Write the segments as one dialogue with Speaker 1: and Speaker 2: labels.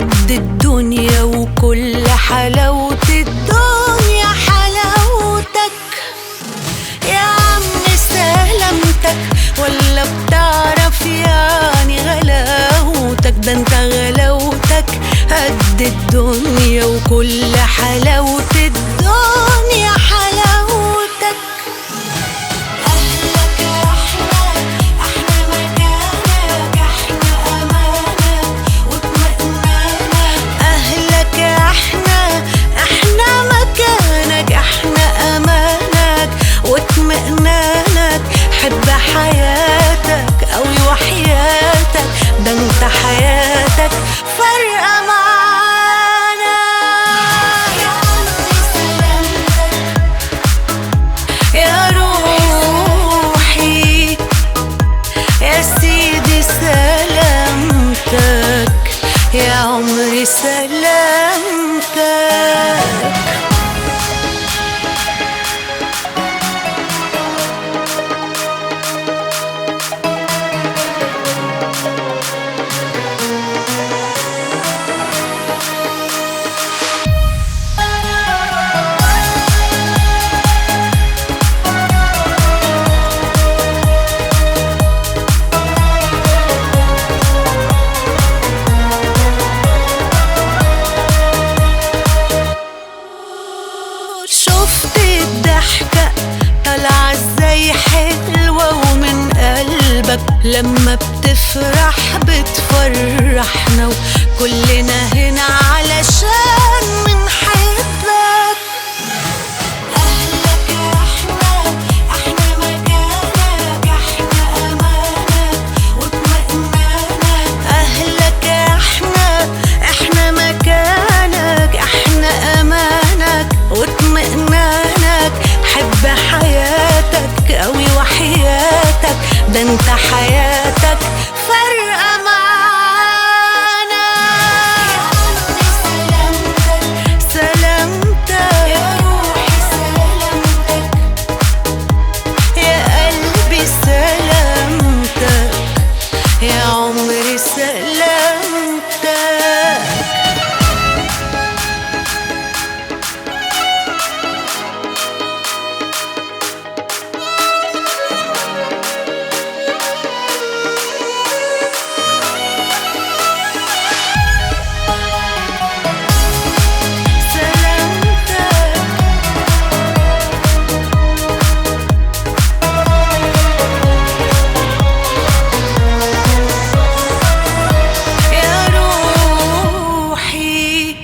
Speaker 1: قد الدنيا وكل حلاوة الدنيا حلاوتك يا عم سلامتك ولا بتعرف يعني غلاوتك ده انت غلاوتك قد الدنيا وكل حلاوة الدنيا حلاوتك أهلك أحلى أحلى مكانك أحلى أمانك واطمئنانك أهلك أحلى أحلى مكانك أحلى أمانك واطمئنانك حب حياتك أوي وحياتك ده انت حياتك فارقة معانا يا عمري سلامتك يا روحي يا سيدي سلامتك يا عمري سلامتك شفت الضحكة طالعة ازاي حلوة ومن قلبك لما بتفرح بتفرحنا وكلنا هنا علشان بنحبك أهلك أحلى أحلى مكانك أحلى أمانك واطمئنانك أهلك أحلى أحلى مكانك أحلى أمانك واطمئنانك حب حياتك أوي وحياتك ده انت حياتك فارقة معانا يا عمري سلامتك سلامتك يا روحي سلامتك يا قلبي سلامتك يا عمري سلامتك سلامتك يا روحي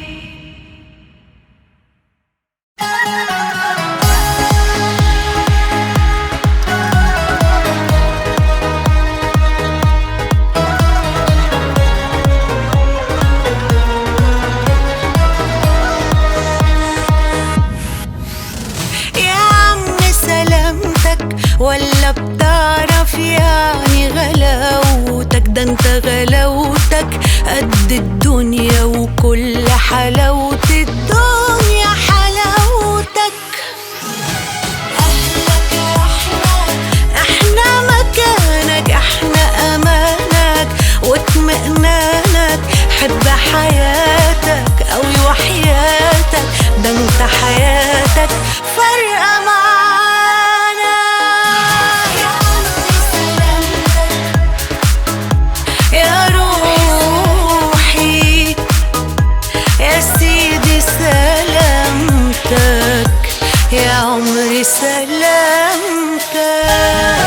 Speaker 1: يا عم سلامتك ولا بتعرف يعني غلاوتك ده انت غلاوتك قد الدنيا وكل حلاوة الدنيا حلاوتك أهلك أحلى أحلى مكانك أحلى أمانك واطمئنانك حب حياتك أوي وحياتك ده انت حياتك فارقة معانا يا عمري سلامتك يا روحي يا سيدي سلامتك يا عمري سلامتك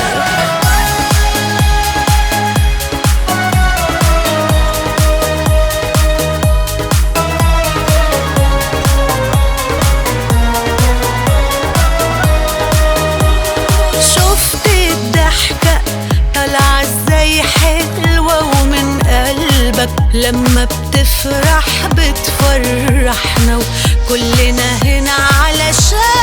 Speaker 1: شفت الضحكة طالعة ازاي حلوة ومن قلبك لما بتفرح بتفرحنا وكلنا هنا علشان